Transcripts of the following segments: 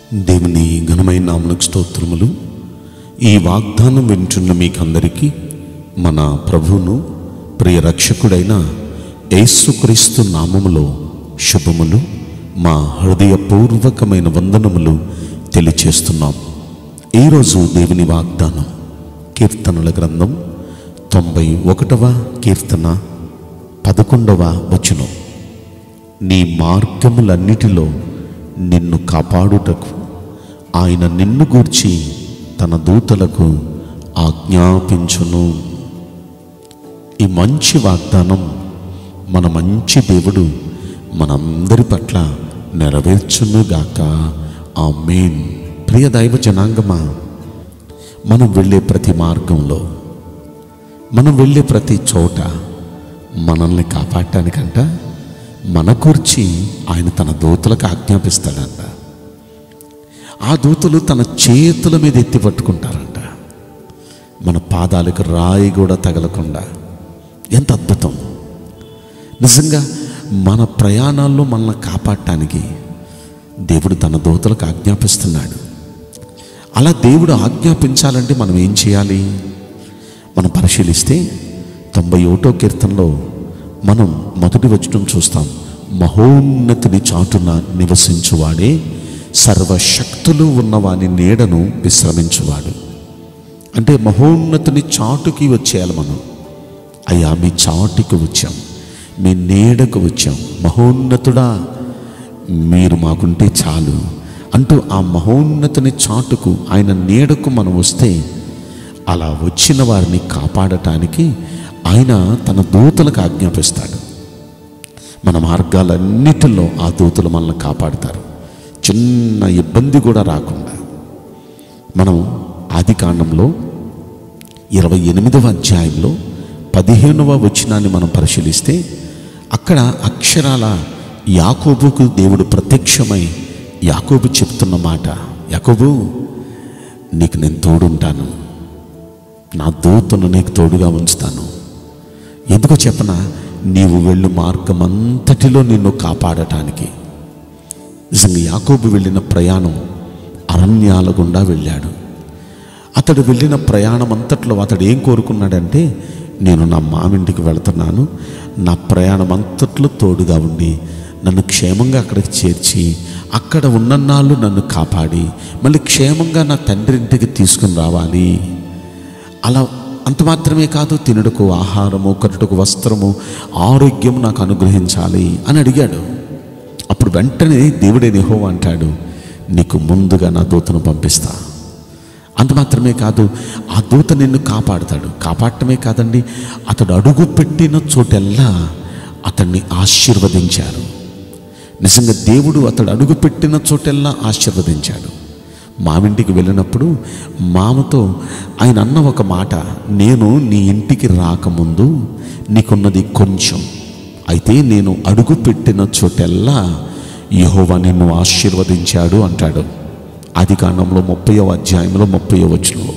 దేవుని ఘనమైన నామలకు స్తోత్రములు ఈ వాగ్దానం వింటున్న మీకందరికీ మన ప్రభువును ప్రియ రక్షకుడైన యేసుక్రీస్తు నామములో శుభములు మా హృదయపూర్వకమైన వందనములు తెలియచేస్తున్నాం ఈరోజు దేవుని వాగ్దానం కీర్తనల గ్రంథం తొంభై ఒకటవ కీర్తన పదకొండవ వచనం నీ మార్గములన్నిటిలో నిన్ను కాపాడుటకు ఆయన నిన్ను గూర్చి తన దూతలకు ఆజ్ఞాపించును ఈ మంచి వాగ్దానం మన మంచి దేవుడు మనందరి పట్ల నెరవేర్చునుగాక ఆ మెయిన్ ప్రియ దైవ జనాంగమా మనం వెళ్ళే ప్రతి మార్గంలో మనం వెళ్ళే ప్రతి చోట మనల్ని కాపాడటానికంట మన కూర్చి ఆయన తన దూతలకు ఆజ్ఞాపిస్తాడంట ఆ దూతలు తన చేతుల మీద ఎత్తి పట్టుకుంటారంట మన పాదాలకు రాయి కూడా తగలకుండా ఎంత అద్భుతం నిజంగా మన ప్రయాణాల్లో మనల్ని కాపాడటానికి దేవుడు తన దూతలకు ఆజ్ఞాపిస్తున్నాడు అలా దేవుడు ఆజ్ఞాపించాలంటే మనం ఏం చేయాలి మనం పరిశీలిస్తే తొంభై ఒకటో కీర్తనలో మనం మొదటి వచనం చూస్తాం మహోన్నతిని చాటున నివసించువాడే సర్వశక్తులు ఉన్నవాని నీడను విశ్రమించువాడు అంటే మహోన్నతిని చాటుకి వచ్చేయాలి మనం అయ్యా మీ చాటుకి వచ్చాం మీ నీడకు వచ్చాం మహోన్నతుడా మీరు మాకుంటే చాలు అంటూ ఆ మహోన్నతిని చాటుకు ఆయన నీడకు మనం వస్తే అలా వచ్చిన వారిని కాపాడటానికి ఆయన తన దూతలకు ఆజ్ఞాపిస్తాడు మన మార్గాలన్నిటిలో ఆ దూతలు మనల్ని కాపాడుతారు చిన్న ఇబ్బంది కూడా రాకుండా మనం ఆది కాండంలో ఇరవై ఎనిమిదవ అధ్యాయంలో పదిహేనవ వచనాన్ని మనం పరిశీలిస్తే అక్కడ అక్షరాల యాకోబుకు దేవుడు ప్రత్యక్షమై యాకోబు చెప్తున్న మాట యాకోబు నీకు నేను తోడుంటాను నా దూతను నీకు తోడుగా ఉంచుతాను ఎందుకో చెప్పనా నీవు వెళ్ళు మార్గం అంతటిలో నిన్ను కాపాడటానికి నిజంగా యాకోబు వెళ్ళిన ప్రయాణం అరణ్యాల గుండా వెళ్ళాడు అతడు వెళ్ళిన ప్రయాణం అంతట్లో అతడు ఏం కోరుకున్నాడంటే నేను నా మామింటికి వెళుతున్నాను నా ప్రయాణం అంతట్లో తోడుగా ఉండి నన్ను క్షేమంగా అక్కడికి చేర్చి అక్కడ ఉన్నన్నాళ్ళు నన్ను కాపాడి మళ్ళీ క్షేమంగా నా తండ్రి ఇంటికి తీసుకుని రావాలి అలా అంత మాత్రమే కాదు తినుటకు ఆహారము కట్టుటకు వస్త్రము ఆరోగ్యం నాకు అనుగ్రహించాలి అని అడిగాడు అప్పుడు వెంటనే దేవుడే నిహో అంటాడు నీకు ముందుగా నా దూతను పంపిస్తా అంత మాత్రమే కాదు ఆ దూత నిన్ను కాపాడుతాడు కాపాడటమే కాదండి అతడు అడుగు పెట్టిన చోటెల్లా అతన్ని ఆశీర్వదించారు నిజంగా దేవుడు అతడు అడుగు పెట్టిన చోటెల్లా ఆశీర్వదించాడు మామింటికి వెళ్ళినప్పుడు మామతో ఆయన అన్న ఒక మాట నేను నీ ఇంటికి రాకముందు నీకున్నది కొంచెం అయితే నేను అడుగు పెట్టిన చోటెల్లా యహోవా నిన్ను ఆశీర్వదించాడు అంటాడు ఆది కాండంలో ముప్పయో అధ్యాయంలో ముప్పయో వచనంలో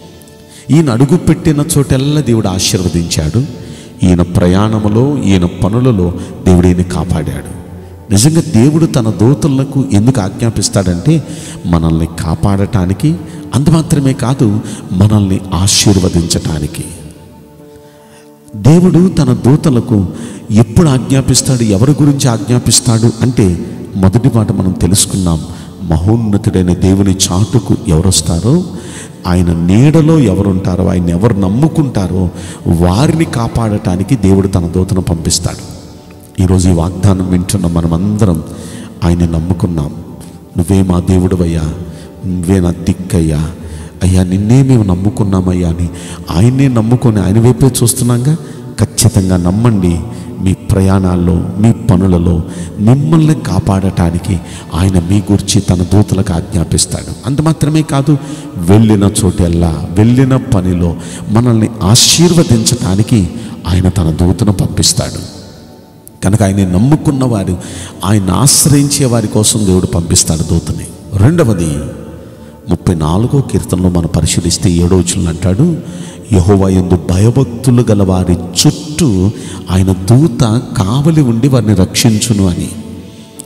ఈయన అడుగు పెట్టిన చోటెల్లా దేవుడు ఆశీర్వదించాడు ఈయన ప్రయాణములో ఈయన పనులలో దేవుడు ఈయన కాపాడాడు నిజంగా దేవుడు తన దూతలకు ఎందుకు ఆజ్ఞాపిస్తాడంటే మనల్ని కాపాడటానికి అంత మాత్రమే కాదు మనల్ని ఆశీర్వదించటానికి దేవుడు తన దూతలకు ఎప్పుడు ఆజ్ఞాపిస్తాడు ఎవరి గురించి ఆజ్ఞాపిస్తాడు అంటే మొదటి మాట మనం తెలుసుకున్నాం మహోన్నతుడైన దేవుని చాటుకు ఎవరొస్తారో ఆయన నీడలో ఎవరుంటారో ఆయన ఎవరు నమ్ముకుంటారో వారిని కాపాడటానికి దేవుడు తన దూతను పంపిస్తాడు ఈరోజు ఈ వాగ్దానం వింటున్న మనమందరం ఆయన నమ్ముకున్నాం నువ్వే మా దేవుడవయ్యా నువ్వే నా దిక్కయ్యా అయ్యా నిన్నే మేము నమ్ముకున్నామయ్యా అని ఆయన్నే నమ్ముకొని ఆయన వైపే చూస్తున్నాగా ఖచ్చితంగా నమ్మండి మీ ప్రయాణాల్లో మీ పనులలో మిమ్మల్ని కాపాడటానికి ఆయన మీ గురించి తన దూతలకు ఆజ్ఞాపిస్తాడు అంత మాత్రమే కాదు వెళ్ళిన చోటెల్లా వెళ్ళిన పనిలో మనల్ని ఆశీర్వదించటానికి ఆయన తన దూతను పంపిస్తాడు కనుక ఆయన నమ్ముకున్న వారు ఆయన ఆశ్రయించే వారి కోసం దేవుడు పంపిస్తాడు దూతని రెండవది ముప్పై నాలుగో కీర్తనలో మనం పరిశీలిస్తే ఏడో వచనం అంటాడు యహోవా యందు భయభక్తులు గల వారి చుట్టూ ఆయన దూత కావలి ఉండి వారిని రక్షించును అని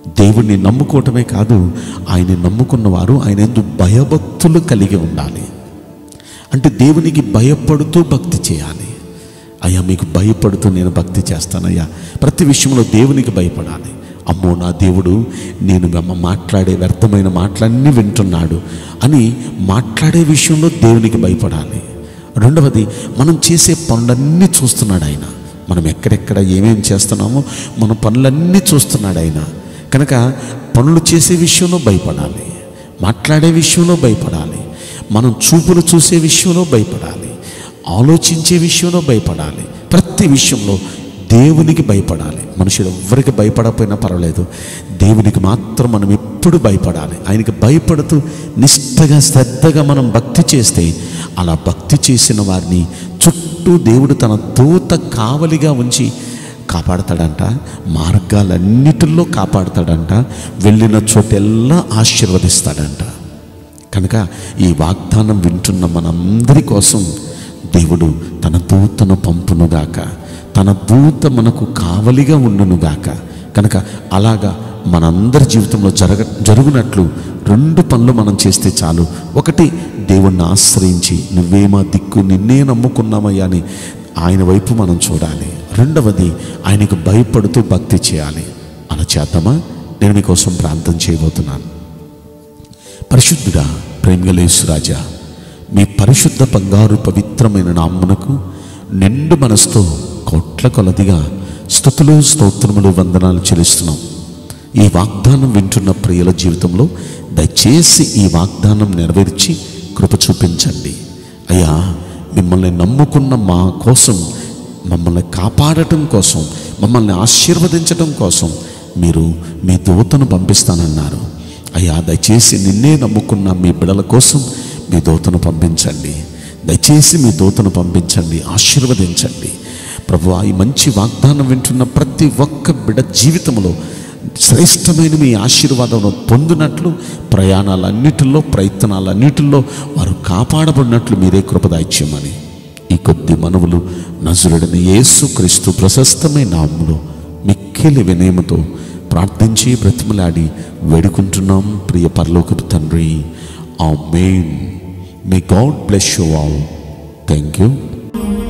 దేవుణ్ణి నమ్ముకోవటమే కాదు ఆయన్ని నమ్ముకున్న వారు ఆయన ఎందు భయభక్తులు కలిగి ఉండాలి అంటే దేవునికి భయపడుతూ భక్తి చేయాలి అయ్యా మీకు భయపడుతూ నేను భక్తి చేస్తానయ్యా ప్రతి విషయంలో దేవునికి భయపడాలి అమ్మో నా దేవుడు నేను అమ్మ మాట్లాడే వ్యర్థమైన మాటలన్నీ వింటున్నాడు అని మాట్లాడే విషయంలో దేవునికి భయపడాలి రెండవది మనం చేసే పనులన్నీ చూస్తున్నాడు ఆయన మనం ఎక్కడెక్కడ ఏమేం చేస్తున్నామో మన పనులన్నీ చూస్తున్నాడు ఆయన కనుక పనులు చేసే విషయంలో భయపడాలి మాట్లాడే విషయంలో భయపడాలి మనం చూపులు చూసే విషయంలో భయపడాలి ఆలోచించే విషయంలో భయపడాలి ప్రతి విషయంలో దేవునికి భయపడాలి మనుషులు ఎవ్వరికి భయపడకపోయినా పర్వాలేదు దేవునికి మాత్రం మనం ఎప్పుడు భయపడాలి ఆయనకి భయపడుతూ నిష్ఠగా శ్రద్ధగా మనం భక్తి చేస్తే అలా భక్తి చేసిన వారిని చుట్టూ దేవుడు తన దూత కావలిగా ఉంచి కాపాడతాడంట మార్గాలన్నిటిలో కాపాడతాడంట వెళ్ళిన చోటెల్లా ఆశీర్వదిస్తాడంట కనుక ఈ వాగ్దానం వింటున్న మనందరి కోసం దేవుడు తన దూతను పంపునుగాక తన దూత మనకు కావలిగా ఉండునుగాక కనుక అలాగా మనందరి జీవితంలో జరగ జరుగునట్లు రెండు పనులు మనం చేస్తే చాలు ఒకటి దేవుణ్ణి ఆశ్రయించి నువ్వేమా దిక్కు నిన్నే నమ్ముకున్నామయ్యా అని ఆయన వైపు మనం చూడాలి రెండవది ఆయనకు భయపడుతూ భక్తి చేయాలి అలా చేద్దామా నేను మీకోసం ప్రార్థన చేయబోతున్నాను పరిశుద్ధుడా ప్రేమగలేసురాజా మీ పరిశుద్ధ బంగారు పవిత్రమైన నామ్మునకు నిండు మనసుతో కోట్ల కొలదిగా స్థుతులు స్తోత్రములు వందనాలు చెల్లిస్తున్నాం ఈ వాగ్దానం వింటున్న ప్రియుల జీవితంలో దయచేసి ఈ వాగ్దానం నెరవేర్చి కృప చూపించండి అయ్యా మిమ్మల్ని నమ్ముకున్న మా కోసం మమ్మల్ని కాపాడటం కోసం మమ్మల్ని ఆశీర్వదించటం కోసం మీరు మీ దూతను పంపిస్తానన్నారు అయ్యా దయచేసి నిన్నే నమ్ముకున్న మీ బిడల కోసం మీ దూతను పంపించండి దయచేసి మీ దూతను పంపించండి ఆశీర్వదించండి ప్రభు ఈ మంచి వాగ్దానం వింటున్న ప్రతి ఒక్క బిడ జీవితంలో శ్రేష్టమైన మీ ఆశీర్వాదం పొందినట్లు ప్రయాణాలన్నిటిలో ప్రయత్నాలన్నిటిలో వారు కాపాడబడినట్లు మీరే కృపదాయిత్యమని ఈ కొద్ది మనవులు నజరుడని యేసు క్రీస్తు ప్రశస్తమైన నామములో మిక్కిలి వినయముతో ప్రార్థించి బ్రతిమలాడి వేడుకుంటున్నాం ప్రియ పరలోకపు తండ్రి amen may God bless you all thank you